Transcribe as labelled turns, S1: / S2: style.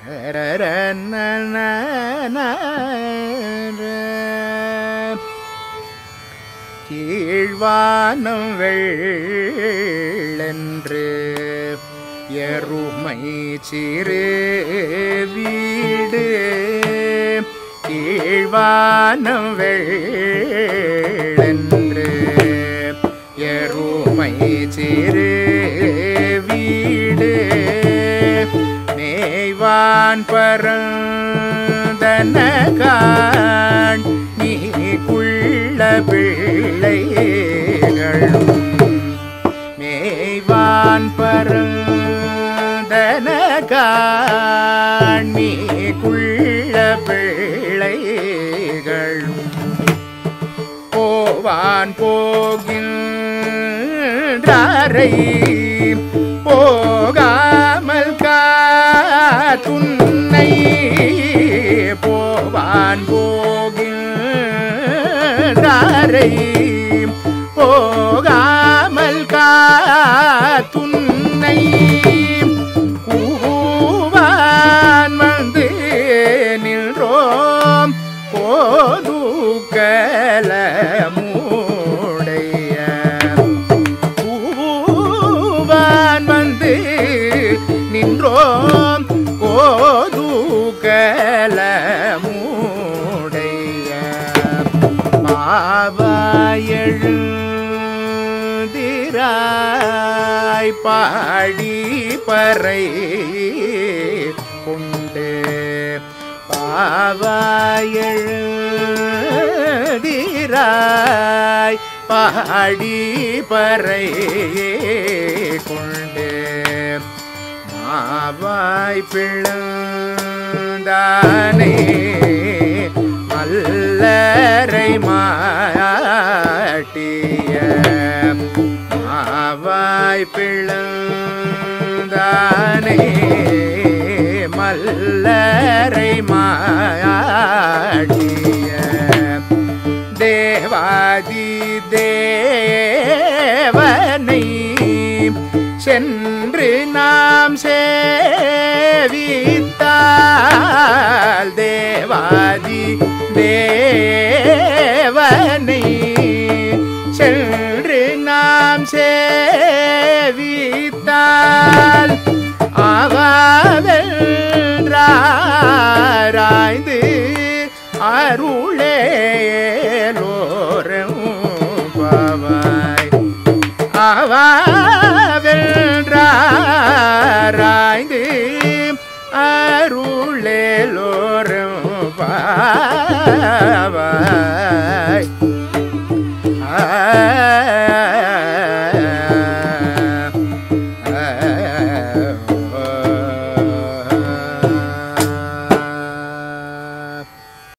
S1: கீழ்வானம் வெள்ளென்று எருமை சிறு வீடு கீழ்வானம் வெள்ளென்று எருமை சிறு வீடு மேய்வான் பரந்தனகான் நீ குள்ள பிள்ளைகளும் மேய்வான் பரந்தனகான் நீ குள்ள பிள்ளைகளும் போவான் போகின்றாரை போகாமல் காத்துன்னை போவான் போகின்றாரை போகாமல் காத்துன்னை கூவான் வந்து நின்றோம் போதுக்கலமுடைய பூவான் வந்து நின்றோம் கோதுகலமுடைய பாவாயழுதிராய் பாடி பறை கொண்டு பாவாயழுதிராய் பாடி பறை கொண்டு மாவாய் பிளந்தானே மல்லரை மாட்டிய மாவாய் பிளந்தானே மல்லரை மாட்டிய தேவாதி தேவனை சென்று நாம் சேவித்தால் தேவாதி தேவனை சென்று நாம் சேவித்தால் ஆவாவென்றாராய்ந்து அருளேலோரம் பாவாய் ஆவாவென்றாராய்ந்து அருளேலோரம் பாவாய்